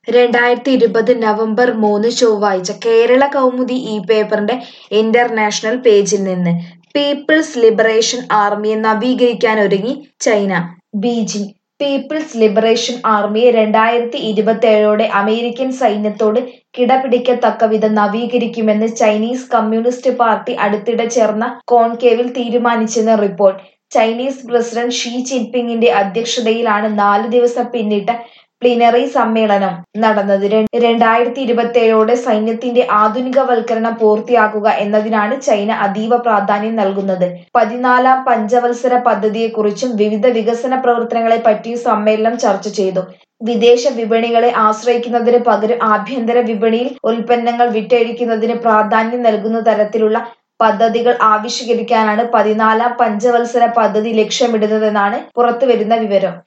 രണ്ടായിരത്തി ഇരുപത് നവംബർ മൂന്ന് ചൊവ്വാഴ്ച കേരള കൗമുദി ഈ പേപ്പറിന്റെ ഇന്റർനാഷണൽ പേജിൽ നിന്ന് പീപ്പിൾസ് ലിബറേഷൻ ആർമിയെ നവീകരിക്കാനൊരുങ്ങി ചൈന ബീജിംഗ് പീപ്പിൾസ് ലിബറേഷൻ ആർമിയെ രണ്ടായിരത്തി ഇരുപത്തേഴോടെ അമേരിക്കൻ സൈന്യത്തോട് കിടപിടിക്കത്തക്കവിധം നവീകരിക്കുമെന്ന് ചൈനീസ് കമ്മ്യൂണിസ്റ്റ് പാർട്ടി അടുത്തിടെ ചേർന്ന കോൺക്ലേവിൽ തീരുമാനിച്ചെന്ന് റിപ്പോർട്ട് ചൈനീസ് പ്രസിഡന്റ് ഷീ ജിൻപിങ്ങിന്റെ അധ്യക്ഷതയിലാണ് നാല് ദിവസം പിന്നിട്ട പ്ലിനറി സമ്മേളനം നടന്നത് രണ്ടായിരത്തി ഇരുപത്തേഴോടെ സൈന്യത്തിന്റെ ആധുനികവൽക്കരണം പൂർത്തിയാക്കുക എന്നതിനാണ് ചൈന അതീവ പ്രാധാന്യം നൽകുന്നത് പതിനാലാം പഞ്ചവത്സര പദ്ധതിയെക്കുറിച്ചും വിവിധ വികസന പ്രവർത്തനങ്ങളെ പറ്റിയും സമ്മേളനം ചർച്ച ചെയ്തു വിദേശ വിപണികളെ ആശ്രയിക്കുന്നതിന് പകരം ആഭ്യന്തര വിപണിയിൽ ഉൽപ്പന്നങ്ങൾ വിറ്റഴിക്കുന്നതിന് പ്രാധാന്യം നൽകുന്ന തരത്തിലുള്ള പദ്ധതികൾ ആവിഷ്കരിക്കാനാണ് പതിനാലാം പഞ്ചവത്സര പദ്ധതി ലക്ഷ്യമിടുന്നതെന്നാണ് പുറത്തുവരുന്ന വിവരം